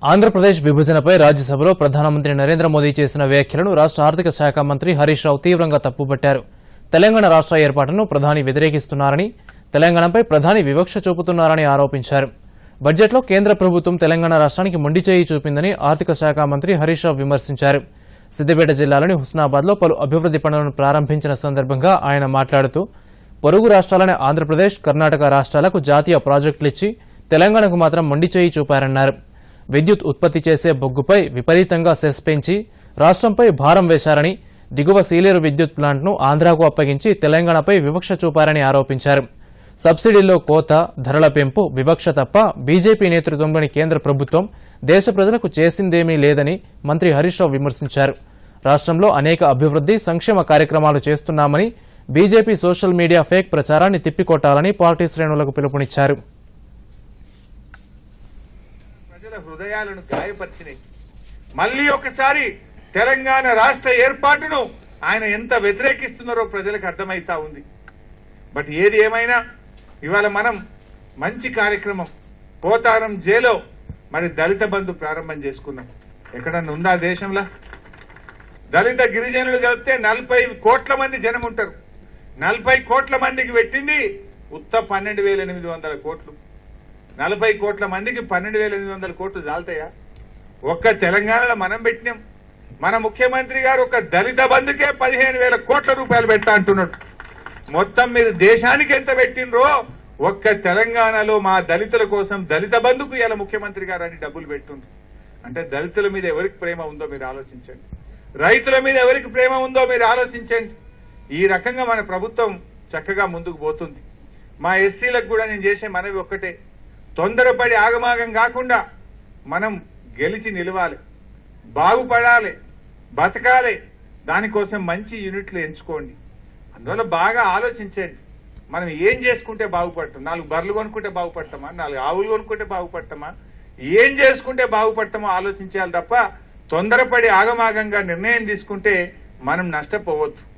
ఆంధ్రప్రదేశ్ విభజనపై రాజ్యసభలో ప్రధానమంత్రి నరేంద్ర మోదీ చేసిన వ్యాఖ్యలను రాష్ట్ర ఆర్థిక శాఖ మంత్రి హరీష్ రావు తీవ్రంగా తప్పుపట్టారు తెలంగాణ రాష్ట్ర ఏర్పాటును ప్రధాని వ్యతిరేకిస్తున్నారని తెలంగాణపై ప్రధాని వివక్ష చూపుతున్నారని ఆరోపించారు బడ్జెట్లో కేంద్ర ప్రభుత్వం తెలంగాణ రాష్ట్రానికి మొండి చేయి చూపిందని ఆర్థిక శాఖ మంత్రి హరీష్ రావు విమర్శించారు సిద్దిపేట జిల్లాలోని హుస్నాబాద్లో పలు అభివృద్ది పనులను ప్రారంభించిన సందర్భంగా ఆయన మాట్లాడుతూ పొరుగు రాష్ట్రాలైన ఆంధ్రప్రదేశ్ కర్ణాటక రాష్ట్రాలకు జాతీయ ప్రాజెక్టులిచ్చి తెలంగాణకు మాత్రం మొండి చేయి చూపారన్నారు విద్యుత్ ఉత్పత్తి చేసే బొగ్గుపై విపరీతంగా సెస్ పెంచి రాష్ట్రంపై భారం వేశారని దిగువ సీలేరు విద్యుత్ ప్లాంట్ను ఆంధ్రాకు అప్పగించి తెలంగాణపై వివక్ష చూపారని ఆరోపించారు సబ్సిడీల్లో కోత ధరల పెంపు వివక్ష తప్ప బీజేపీ నేతృత్వంలోని కేంద్ర ప్రభుత్వం దేశ ప్రజలకు చేసిందేమీ లేదని మంత్రి హరీష్ రావు విమర్శించారు రాష్ట్రంలో అనేక అభివృద్ది సంక్షేమ కార్యక్రమాలు చేస్తున్నామని బీజేపీ సోషల్ మీడియా ఫేక్ ప్రచారాన్ని తిప్పికొట్టాలని పార్టీ శ్రేణులకు పిలుపునిచ్చారు ప్రజల హృదయాలను గాయపరిచినాయి మళ్ళీ ఒకసారి తెలంగాణ రాష్ట్ర ఏర్పాటును ఆయన ఎంత వ్యతిరేకిస్తున్నారో ప్రజలకు అర్థమైతా ఉంది బట్ ఏది ఏమైనా ఇవాళ మనం మంచి కార్యక్రమం పోతారం జేలో మరి దళిత బంధు ప్రారంభం చేసుకున్నాం ఎక్కడన్నా ఉందా దేశంలో దళిత గిరిజనులు కలిపితే నలభై కోట్ల మంది జనం ఉంటారు నలభై కోట్ల మందికి పెట్టింది ఉత్త పన్నెండు వేల ఎనిమిది వందల కోట్లు నలభై కోట్ల మందికి పన్నెండు వేల ఎనిమిది వందల కోట్లు చాలుతాయా ఒక్క తెలంగాణలో మనం పెట్టినాం మన ముఖ్యమంత్రి గారు ఒక దళిత బంధుకే పదిహేను వేల కోట్ల రూపాయలు పెట్టా అంటున్నాడు మొత్తం మీరు దేశానికి ఎంత పెట్టినరో ఒక్క తెలంగాణలో మా దళితుల కోసం దళిత బంధుకు ఇలా ముఖ్యమంత్రి గారు అని డబ్బులు పెట్టుండ్రు అంటే దళితుల మీద ఎవరికి ప్రేమ ఉందో మీరు ఆలోచించండి రైతుల మీద ఎవరికి ప్రేమ ఉందో మీరు ఆలోచించండి ఈ రకంగా మన ప్రభుత్వం చక్కగా ముందుకు పోతుంది మా ఎస్సీలకు కూడా నేను చేసే మనవి ఒక్కటే తొందరపడి ఆగమాగం కాకుండా మనం గెలిచి నిలవాలి బాగుపడాలి బతకాలి దానికోసం మంచి యూనిట్లు ఎంచుకోండి అందువల్ల బాగా ఆలోచించండి మనం ఏం చేసుకుంటే బాగుపడతాం నాలుగు బర్రెలు కొనుక్కుంటే బాగుపడతామా నాలుగు ఆవులు కొనుక్కుంటే బాగుపడతామా ఏం చేసుకుంటే బాగుపడతామో ఆలోచించాలి తప్ప తొందరపడి ఆగమాగంగా నిర్ణయం తీసుకుంటే మనం నష్టపోవద్దు